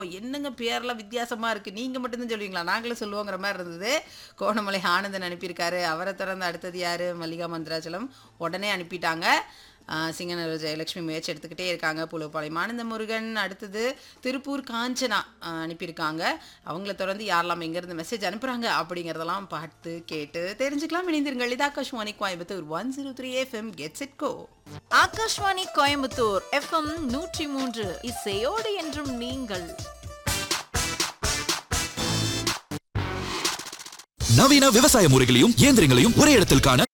என்னங்க பேர்லாம் வித்தியாசமா இருக்கு நீங்க மட்டும் தான் சொல்லுவீங்களா நாங்களும் சொல்லுவோங்கிற மாதிரி இருந்தது கோணமலை ஆனந்தன் அனுப்பியிருக்காரு அவரை தொடர்ந்து அடுத்தது யாரு மல்லிகா மந்திராச்சலம் உடனே அனுப்பிட்டாங்க ஆஹ் சிங்கநல்லூர் ஜெயலட்சுமி முயற்சி எடுத்துக்கிட்டே இருக்காங்க புலுப்பாளையம் ஆனந்த முருகன் அடுத்தது திருப்பூர் காஞ்சனா ஆஹ் அனுப்பியிருக்காங்க அவங்கள தொடர்ந்து யாரெல்லாம் எங்கேருந்து மெசேஜ் அனுப்புறாங்க அப்படிங்கிறதெல்லாம் பார்த்து கேட்டு தெரிஞ்சுக்கலாம் இணைந்திருங்கள் இது Akashvani Coimbatore one zero three FM gets it go Akashvani Coimbatore FM நூற்றி மூன்று இசையோடு என்றும் நீங்கள் நவீன விவசாய முறைகளையும் இயந்திரங்களையும் ஒரே இடத்தில் காண